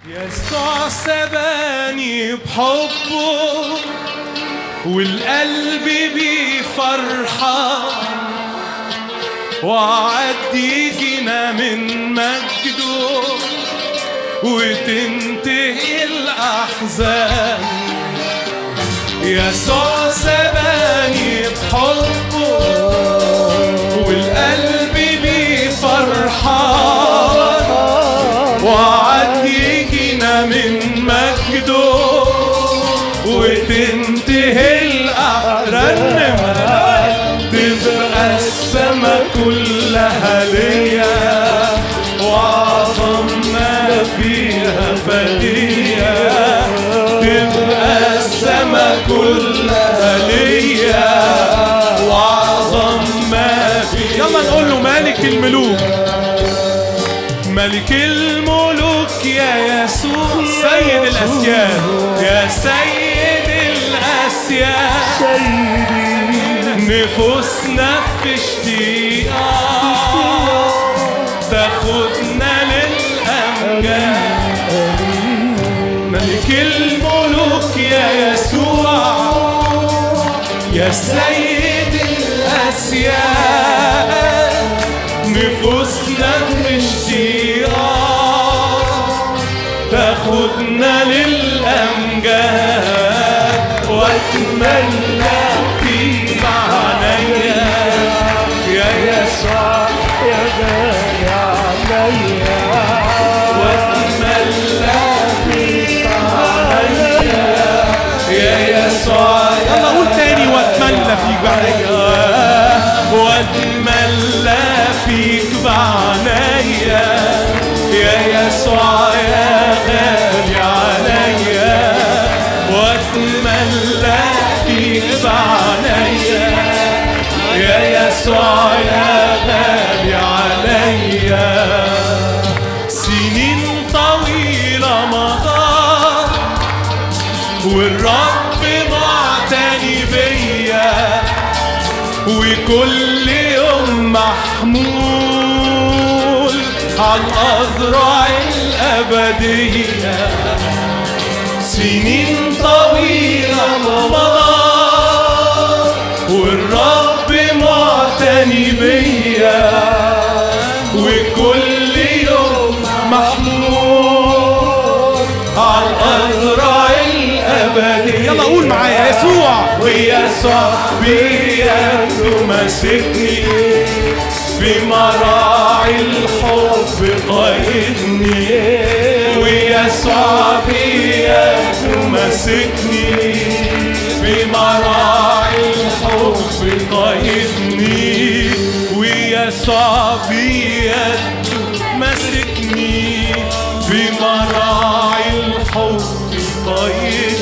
يسوع سباني بحبه والقلب بيه فرحة وعدي فينا من مجده وتنتهي الأحزان يسوع سباني بحبه والقلب بيه فرحان وعدي هنا من مجده وتنتهي الأحران تبقى السما كلها ليا وأعظم ما فيها فدية تبقى السما كلها ليا وأعظم ما فيها يلا نقول له مالك الملوك ملك الملوك يا يسوع سيد الأسياد يا سيد الأسياد نفوسنا في اشتياق تاخدنا للأمجاد ملك الملوك يا يسوع يا سيد الأسياد نفوسنا في اشتياق تاخدنا للأمجاد واتمنى في معنيا يا يسوع يا غالي عليا واتمنى في معنيا يا يسوع يلا قول تاني واتملى فيك بعينيا واتملى فيك بعينيا يا يسوع يا غالي عليا واتملى فيك بعينيا يا يسوع يا غالي عليا سنين طويلة مضت والرب معتني بيا وكل يوم محمول على الأذرع الأبدية سنين طويلة مضت والرب معتني بيا وكل يوم محمول على الأذرع الأبدية يلا قول معايا يسوع ويسوع بيده ماسكني في مراعي الحب قايدني ويسوع بيده ماسكني في مراعي الحب قايدني ويسوع بيده ماسكني في مراعي الحب قايدني